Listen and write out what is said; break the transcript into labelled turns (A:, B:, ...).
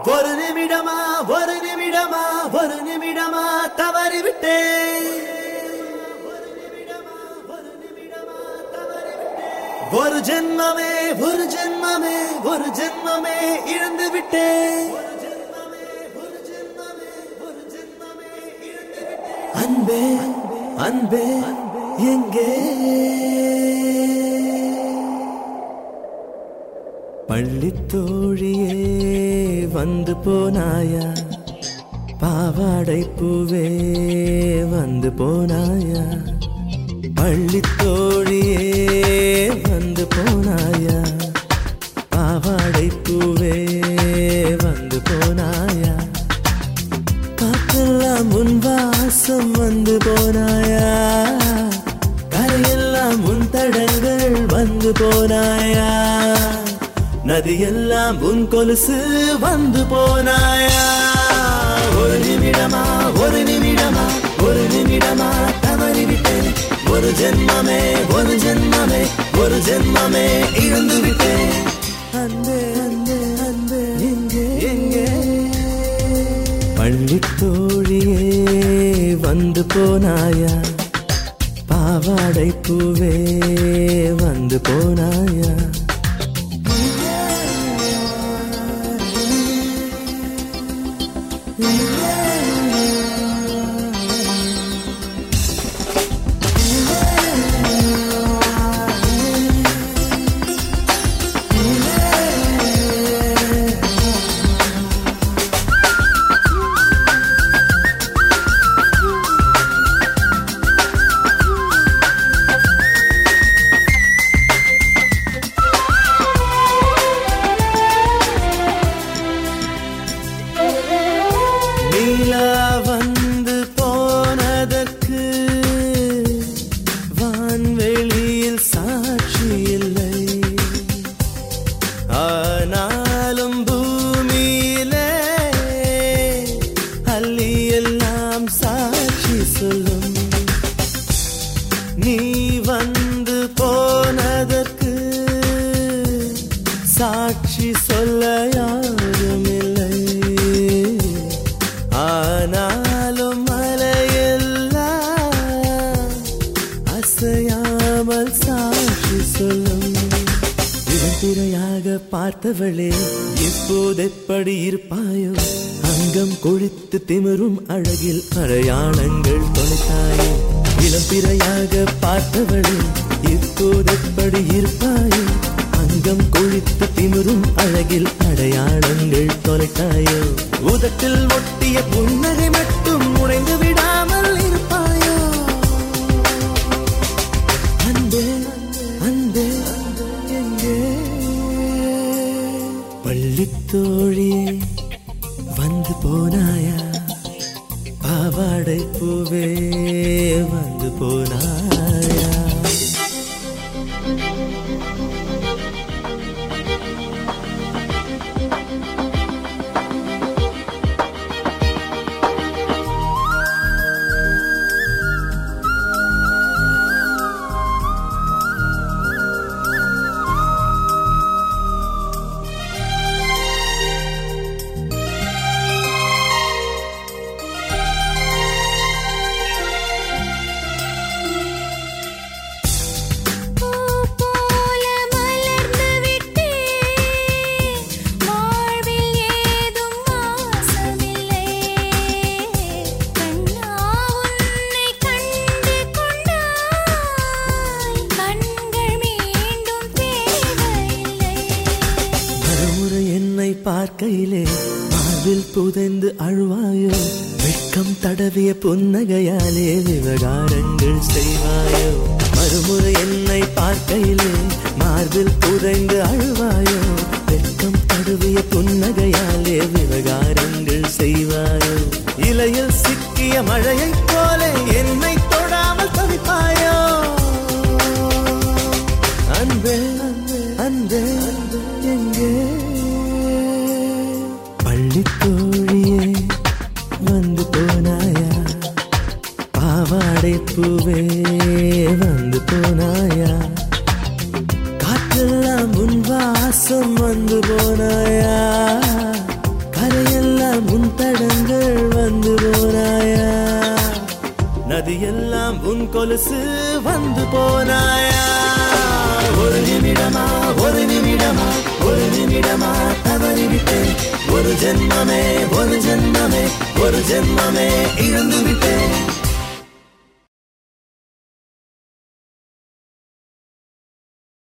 A: ஒரு நிமிடமா ஒரு நிமிடமா ஒரு நிமிடமா தவறிவிட்டேன் ஒரு ஜென்மமே ஒரு ஜென்மமே ஒரு ஜென்மமே இழந்து விட்டேன் அன்பே அன்பே எங்கே பள்ளித்தோழியே வந்து போனாயா பாவாடை பூவே வந்து போனாயா பள்ளித்தோழியே வந்து போனாயா பாவாடை பூவே வந்து போனாயா காற்றெல்லாம் உன் வாசம் வந்து போனாயா கரையெல்லாம் உன் தடங்கள் வந்து போனாயா நதியெல்லாம் உன் கொலுசு வந்து போனாயா ஒரு நிமிடமா ஒரு நிமிடமா ஒரு நிமிடமா தவறிவிட்டேன் ஒரு ஜென்மமே ஒரு ஜென்மமே ஒரு ஜென்மமே இழந்து விட்டேன் அன்பே அன்பே அன்பே எங்கே எங்கே பள்ளித்தோழியே வந்து போனாயா பாவாடை பூவே வந்து போனாயா நீலா வந்து போனதற்கு வான்வெளியில் சாட்சி இல்லை ஆனாலும் பூமியிலே அள்ளி எல்லாம் சாட்சி சொல்லும் நீ வந்து போனதற்கு சாட்சி சொல்ல யாரும் இல்லை ஆனாலும் மலையெல்லாம் அசையாமல் சாட்சி சொல்லும் திரையாக பார்த்தவளே இப்போதெப்படி இருப்பாயோ அங்கம் கொழித்து திமிரும் அழகில் அடையாளங்கள் தொலைத்தாயோ இளம் பிறையாக பார்த்தவளே இப்போதெப்படி இருப்பாயோ அங்கம் கொழித்து திமிரும் அழகில் அடையாளங்கள் தொலைத்தாயோ உதட்டில் ஒட்டிய புன்னகை மட்டும் உடைந்து விடாமல் இருப்பாயோ அன்பே அன்பே எங்கே பள்ளித்தோழியே வந்து போனாயா பாவாடை பூவே வந்து போனாயா
B: பூ போல மலர்ந்து விட்டே வாழ்வில் ஏதும் வாசமில்லை கண்ணா உன்னை கண்டு கொண்டாய் கண்கள் மீண்டும் தேவையில்லை
A: மறுமுறை என்னை பார்க்கையிலே மார்பில் புதைந்து அழுவாயோ வெட்கம் தடவிய புன்னகையாலே விவகாரங்கள் செய்வாயோ மறுமுறை என்னை பார்க்கையிலே மார்பில் புதைந்து அழுவாயோ வெட்கம் தடவிய புன்னகையாலே விவகாரங்கள் செய்வாயோ இலையில் சிக்கிய மழையைப் போல என்னை தொடாமல் தவிப்பாயோ அன்பே அன்பே எங்கே பள்ளித்தோழியே வந்து போனாயா பாவாடை பூவே வந்து போனாயா காற்றெல்லாம் உன் வாசம் வந்து போனாயா கரை வந்து போனாயா நதியெல்லாம் உன் கொலுசு வந்து போனாயா ஒரு நிமிடமா ஒரு நிமிடமா ஒரு நிமிடமா தவறிவிட்டேன் ஒரு ஜென்மமே ஒரு ஜென்மமே ஒரு ஜென்மமே இழந்து விட்டேன்